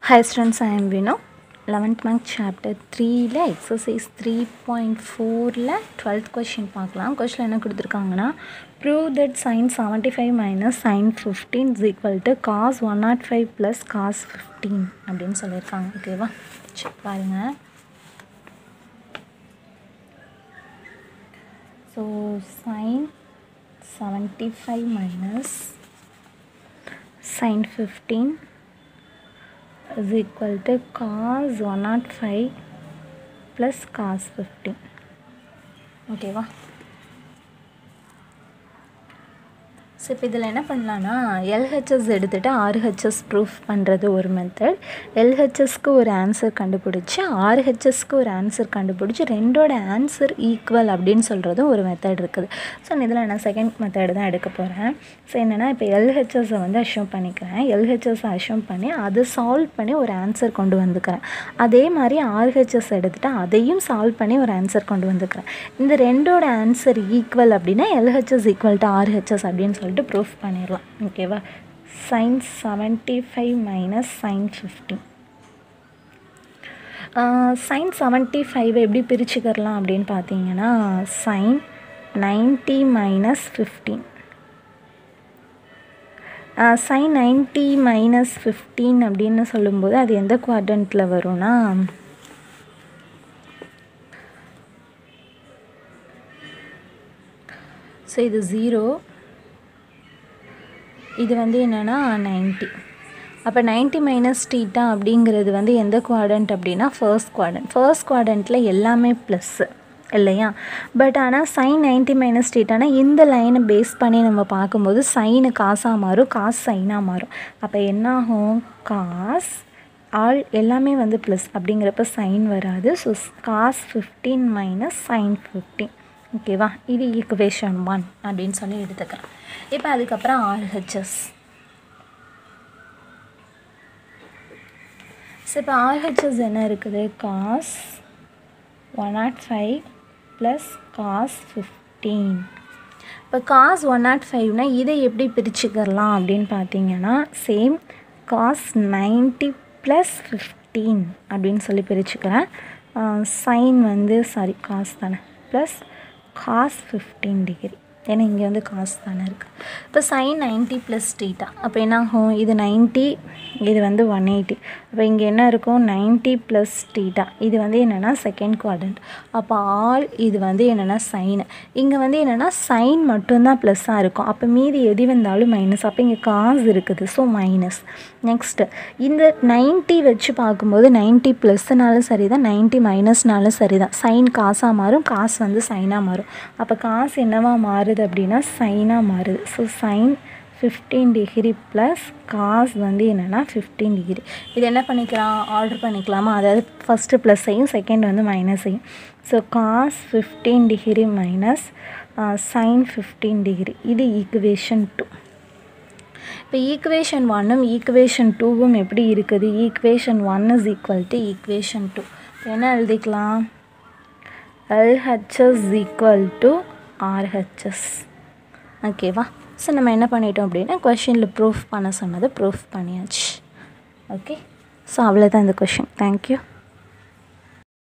Hi students, I am Vino. 11th month chapter 3ல exercise three point ஃபோரில் twelfth question பார்க்கலாம் question என்ன கொடுத்துருக்காங்கன்னா prove that sine seventy five minus sine fifteen is equal to cos one naught five plus cos fifteen அப்படின்னு சொல்லியிருக்காங்க ஓகேவா சரி பாருங்கள் so sine seventy five minus sine fifteen is equal to cos 105 plus cos 15 ஓகேவா so இப்போ இதில் என்ன பண்ணலான்னா எல்ஹெச்எஸ் எடுத்துகிட்டு ஆர்ஹெச்எஸ் ப்ரூஃப் பண்ணுறது ஒரு மெத்தட் எல்ஹெச்எஸ்க்கு ஒரு ஆன்சர் கண்டுபிடிச்சி ஆர்ஹெச்எஸ்க்கு ஒரு ஆன்சர் கண்டுபிடிச்சி ரெண்டோட ஆன்சர் ஈக்குவல் அப்படின்னு சொல்கிறதும் ஒரு மெத்தட் இருக்குது ஸோ இதில் நான் செகண்ட் மெத்தட் தான் எடுக்க போகிறேன் ஸோ என்னென்னா இப்போ எல்ஹெச்எஸை வந்து அஷ்யூம் பண்ணிக்கிறேன் எல்ஹெச்எஸை அஷ்யூம் பண்ணி அதை சால்வ் பண்ணி ஒரு ஆன்சர் கொண்டு வந்துக்கிறேன் அதே மாதிரி ஆர்ஹெச்எஸ் எடுத்துகிட்டு அதையும் சால்வ் பண்ணி ஒரு ஆன்சர் கொண்டு வந்துக்கிறேன் இந்த ரெண்டோட ஆன்சர் ஈக்குவல் அப்படின்னா எல்ஹெச்எஸ் ஈக்குவல் டு ஆர்ஹெச்எஸ் அப்படின்னு சொல்லிட்டு ப்ரூஃப் பண்ணிடலாம் ஓகேவா sine seventy five minus sine fifteen sine seventy five எப்படி பிரிச்சுக்கிறலாம் அப்படின்னு பார்த்தீங்கன்னா sine ninety minus fifteen sine ninety minus fifteen அப்படின்னு சொல்லும்போது அது எந்த குவாட்ரண்ட்டில் வரும்னா ஸோ இது ஜீரோ இது வந்து என்னென்னா நைன்ட்டி அப்போ நைன்ட்டி மைனஸ் டீட்டா அப்படிங்கிறது வந்து எந்த குவாட்ரண்ட் அப்படின்னா ஃபர்ஸ்ட் குவாட்ரண்ட் ஃபர்ஸ்ட் குவாட்ரண்ட்டில் எல்லாமே ப்ளஸ்ஸு இல்லையா பட் ஆனால் சைன் நைன்ட்டி மைனஸ் டீட்டானா இந்த லைனை பேஸ் பண்ணி நம்ம பார்க்கும்போது சைனு காசாக மாறும் காசு சைனாக மாறும் அப்போ என்னாகும் காஸ் ஆல் எல்லாமே வந்து ப்ளஸ் அப்படிங்கிறப்ப சைன் வராது so cos fifteen minus sine fifteen ஓகேவா இது ஈக்குவேஷன் ஒன் அப்படின்னு சொல்லி எடுத்துக்கிறேன் இப்போ அதுக்கப்புறம் ஆர்ஹெச்எஸ் ஸோ இப்போ ஆர்ஹெச்எஸ் என்ன இருக்குது cos one naught five plus cos fifteen இப்போ காஸ் ஒன் நாட் ஃபைவ்னா இதை எப்படி பிரிச்சுக்கிறலாம் அப்படின்னு பார்த்தீங்கன்னா same cos ninety plus fifteen அப்படின்னு சொல்லி பிரிச்சுக்கிறேன் சைன் வந்து சாரி காஸ் தானே ப்ளஸ் காஸ் ஃபிஃப்டீன் டிகிரி ஏன்னா இங்கே வந்து காசு தானே இருக்குது இப்போ சைன் நைன்ட்டி ப்ளஸ் டீட்டா அப்போ என்ன ஆகும் இது நைன்ட்டி இது வந்து ஒன் எயிட்டி அப்போ இங்கே என்ன இருக்கும் நைன்ட்டி ப்ளஸ் டீட்டா இது வந்து என்னென்னா செகண்ட் குவாட்ரண்ட் அப்போ ஆல் இது வந்து என்னென்னா சைனு இங்கே வந்து என்னென்னா சைன் மட்டும்தான் ப்ளஸ்ஸாக இருக்கும் அப்போ மீதி எது வந்தாலும் மைனஸ் அப்போ இங்கே காசு இருக்குது ஸோ மைனஸ் நெக்ஸ்ட்டு இந்த நைன்ட்டி வச்சு பார்க்கும்போது நைன்ட்டி ப்ளஸ்னாலும் சரி தான் நைன்ட்டி மைனஸ்னாலும் சரி தான் சைன் காசாக மாறும் காசு வந்து சைனாக மாறும் அப்போ காசு என்னவா மாறுது அப்படின்னா சைனாக மாறுது so sine fifteen degree plus cos வந்து என்னென்னா ஃபிஃப்டீன் டிகிரி இது என்ன பண்ணிக்கலாம் ஆர்டர் பண்ணிக்கலாமா அதாவது ஃபஸ்ட்டு ப்ளஸ்ஸையும் செகண்ட் வந்து மைனஸையும் so cos fifteen degree minus sine fifteen degree இது ஈக்குவேஷன் டூ இப்போ ஈக்குவேஷன் ஒன்னும் ஈக்குவேஷன் டூவும் எப்படி இருக்குது equation one is equal to equation two என்ன எழுதிக்கலாம் எல்ஹெச்எஸ் ஈக்குவல் டு ஆர்ஹெச்எஸ் ஓகேவா ஸோ நம்ம என்ன பண்ணிட்டோம் அப்படின்னா கொஷினில் ப்ரூஃப் பண்ண சொன்னதை ப்ரூஃப் பண்ணியாச்சு ஓகே ஸோ அவ்வளோதான் இந்த கொஷின் தேங்க்யூ